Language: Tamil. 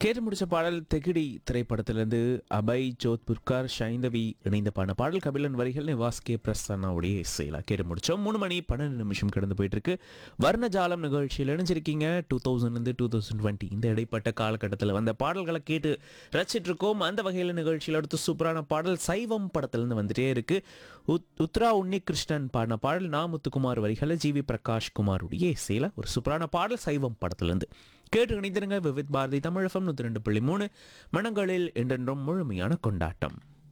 கேட்டு முடிச்ச பாடல் தெகிடி திரைப்படத்திலிருந்து அபய் ஜோத்புர்கார் ஷைந்தவி இணைந்த பாடின பாடல் கபிலன் வரிகள் நிவாஸ் கே பிரசன்னாவுடைய இசையில கேட்டு முடிச்சோம் மூணு மணி பன்னெண்டு நிமிஷம் கடந்து போயிட்டு இருக்கு வர்ணஜாலம் நிகழ்ச்சியில் இணைஞ்சிருக்கீங்க டூ தௌசண்ட்லேருந்து டூ தௌசண்ட் டுவெண்ட்டி இந்த இடைப்பட்ட காலகட்டத்தில் வந்த பாடல்களை கேட்டு ரசிச்சிட்டு இருக்கோம் அந்த வகையில் நிகழ்ச்சியில் அடுத்து சூப்பரான பாடல் சைவம் படத்திலிருந்து வந்துட்டே இருக்கு உத் உத்ரா உன்னிகிருஷ்ணன் பாடின பாடல் நா முத்துக்குமார் வரிகளை ஜி வி பிரகாஷ் குமாருடைய இசையில ஒரு சூப்பரான பாடல் சைவம் படத்திலிருந்து கேட்டு இணைந்திருங்க விவித் பாரதி தமிழகம் நூற்றி ரெண்டு புள்ளி மூணு மனங்களில் என்றென்றும் முழுமையான கொண்டாட்டம்